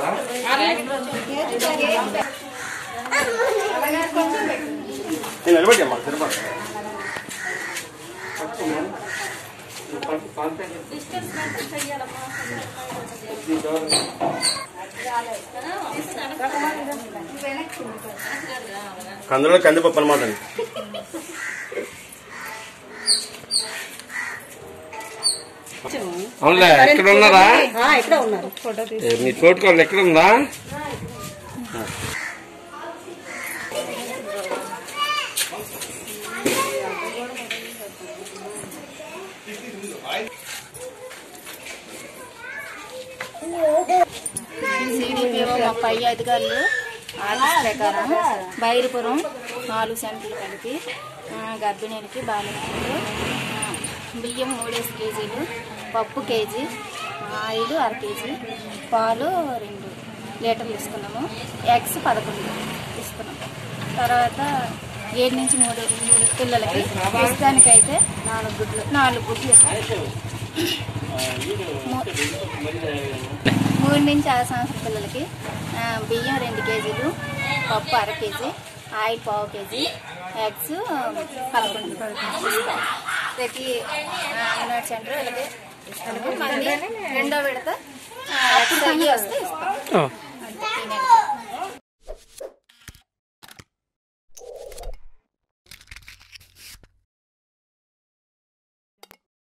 కదా నేను నిలబడి అమ్మా తినబడి కందులో కందిపప్పు అనమాట అండి అవునులే ఎక్కడ ఉన్నారా ఇక్కడ ఉన్నారు ఏ, మీ తోటకోళ్ళు ఎక్కడ ఉందా సిడిపిఓ మా పై అధికారులు ఆదేశ ప్రకారం బైరిపురం నాలుగు సెంటర్లు కలిపి ఆ, గర్భిణీలకి బాలింతలు బియ్యం మూడేసి కేజీలు పప్పు కేజీ ఆయిల్ అర కేజీ పాలు రెండు లీటర్లు ఇస్తున్నాము ఎగ్స్ పదకొండు ఇస్తున్నాము తర్వాత ఏడు నుంచి మూడు మూడు పిల్లలకి ప్రస్తుతానికైతే నాలుగు గుడ్లు నాలుగు గుడ్లు ఇస్తాం మూడు నుంచి ఆరు సంవత్సరాల పిల్లలకి ఆ, బియ్యం రెండు కేజీలు పప్పు అర కేజీ ఆయిల్ పావు కేజీ ఎగ్స్ పదకొండు ఇస్తాం. ప్రతి అంగన్వాడీ సెంటర్ వీళ్ళకి ఇస్తాము మళ్ళీ రెండో విడత ఆ, ఎగ్స్ అయ్యి వస్తే ఇస్తాం